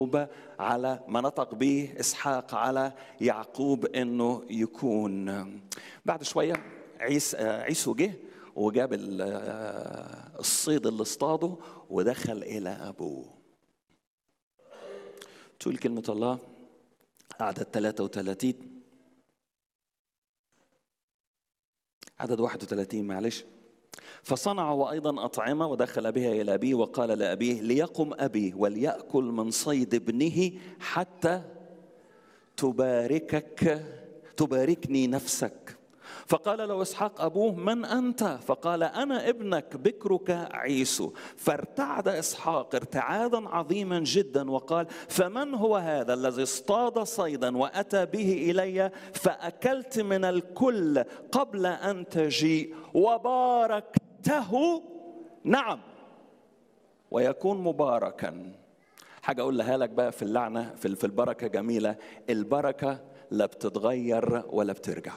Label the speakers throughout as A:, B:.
A: على ما نطق به اسحاق على يعقوب انه يكون بعد شويه عيس عيسو جه وجاب الصيد اللي اصطاده ودخل الى ابوه تقول كلمه الله عدد 33 عدد 31 معلش فصنعوا أيضا أطعمة ودخل بها إلى أبيه وقال لأبيه ليقم أبي وليأكل من صيد ابنه حتى تباركك تباركني نفسك فقال له اسحاق ابوه من انت فقال انا ابنك بكرك عيسو فارتعد اسحاق ارتعادا عظيما جدا وقال فمن هو هذا الذي اصطاد صيدا واتى به الي فاكلت من الكل قبل ان تجيء وباركته نعم ويكون مباركا حاجه اقولها لك بقى في اللعنه في البركه جميله البركه لا بتتغير ولا بترجع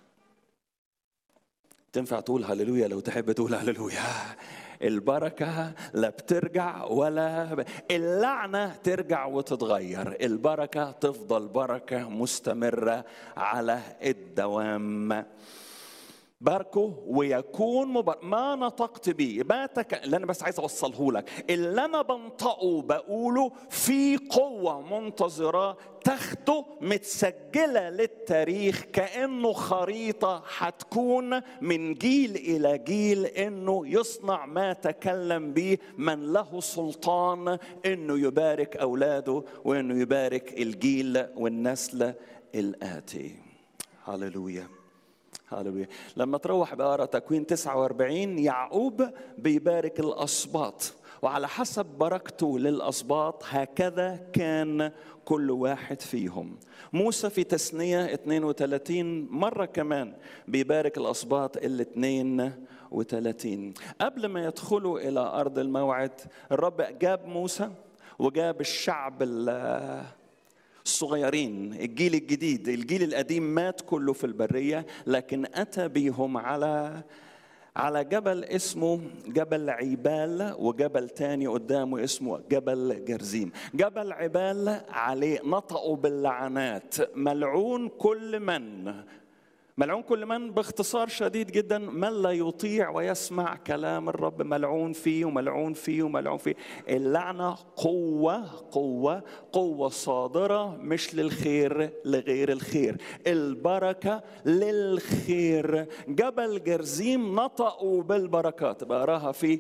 A: تنفع تقول هللويا لو تحب تقول هللويا البركة لا بترجع ولا ب... اللعنة ترجع وتتغير البركة تفضل بركة مستمرة على الدوام باركه ويكون مبارك ما نطقت بيه ما تك... اللي انا بس عايز اوصله لك اللي انا بنطقه بقوله في قوه منتظره تاخده متسجله للتاريخ كانه خريطه هتكون من جيل الى جيل انه يصنع ما تكلم به من له سلطان انه يبارك اولاده وانه يبارك الجيل والنسل الاتي هللويا هاللويا لما تروح بقرا تكوين 49 يعقوب بيبارك الاسباط وعلى حسب بركته للاسباط هكذا كان كل واحد فيهم موسى في تثنية 32 مرة كمان بيبارك الأسباط ال 32 قبل ما يدخلوا إلى أرض الموعد الرب جاب موسى وجاب الشعب الصغيرين الجيل الجديد الجيل القديم مات كله في البرية لكن أتى بهم على على جبل اسمه جبل عيبال وجبل تاني قدامه اسمه جبل جرزيم جبل عبال عليه نطقوا باللعنات ملعون كل من ملعون كل من باختصار شديد جدا من لا يطيع ويسمع كلام الرب ملعون فيه وملعون فيه وملعون فيه اللعنة قوة قوة قوة صادرة مش للخير لغير الخير البركة للخير جبل جرزيم نطقوا بالبركات بقراها في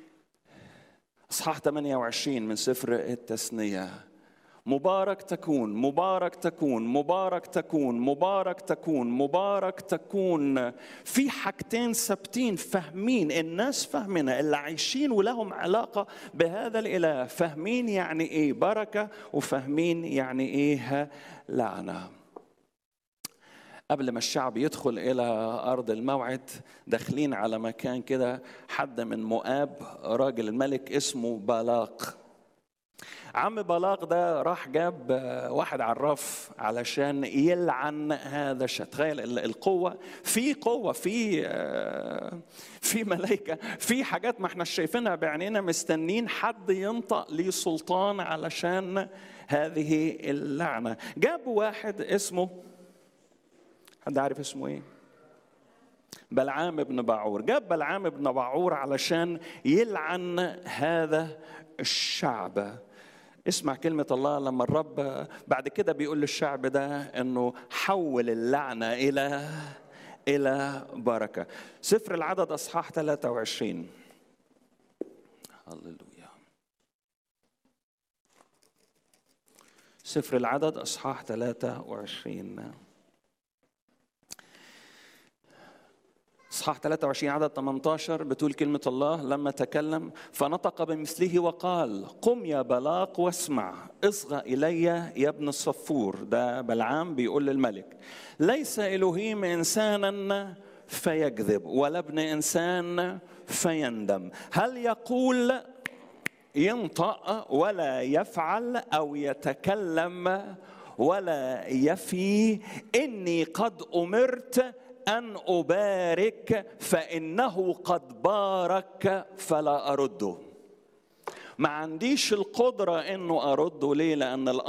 A: اصحاح 28 من سفر التثنيه مبارك تكون مبارك تكون مبارك تكون مبارك تكون مبارك تكون في حاجتين ثابتين فاهمين الناس فاهمينها اللي عايشين ولهم علاقة بهذا الإله فاهمين يعني إيه بركة وفاهمين يعني إيه لعنة قبل ما الشعب يدخل إلى أرض الموعد داخلين على مكان كده حد من مؤاب راجل الملك اسمه بالاق عم بلاق ده راح جاب واحد عراف علشان يلعن هذا الشيء تخيل القوة في قوة في في ملائكة في حاجات ما احنا شايفينها بعينينا مستنين حد ينطق ليه سلطان علشان هذه اللعنة جاب واحد اسمه حد عارف اسمه ايه بلعام بن بعور جاب بلعام بن بعور علشان يلعن هذا الشعب اسمع كلمة الله لما الرب بعد كده بيقول للشعب ده انه حول اللعنة إلى إلى بركة. سفر العدد أصحاح 23 هللويا. سفر العدد أصحاح 23 اصحاح 23 عدد 18 بتقول كلمة الله لما تكلم فنطق بمثله وقال قم يا بلاق واسمع اصغى إلي يا ابن الصفور ده بلعام بيقول للملك ليس إلهيم إنسانا فيكذب ولا ابن إنسان فيندم هل يقول ينطق ولا يفعل أو يتكلم ولا يفي إني قد أمرت أن أبارك فإنه قد بارك فلا أرده ما عنديش القدرة انه ارده ليه لان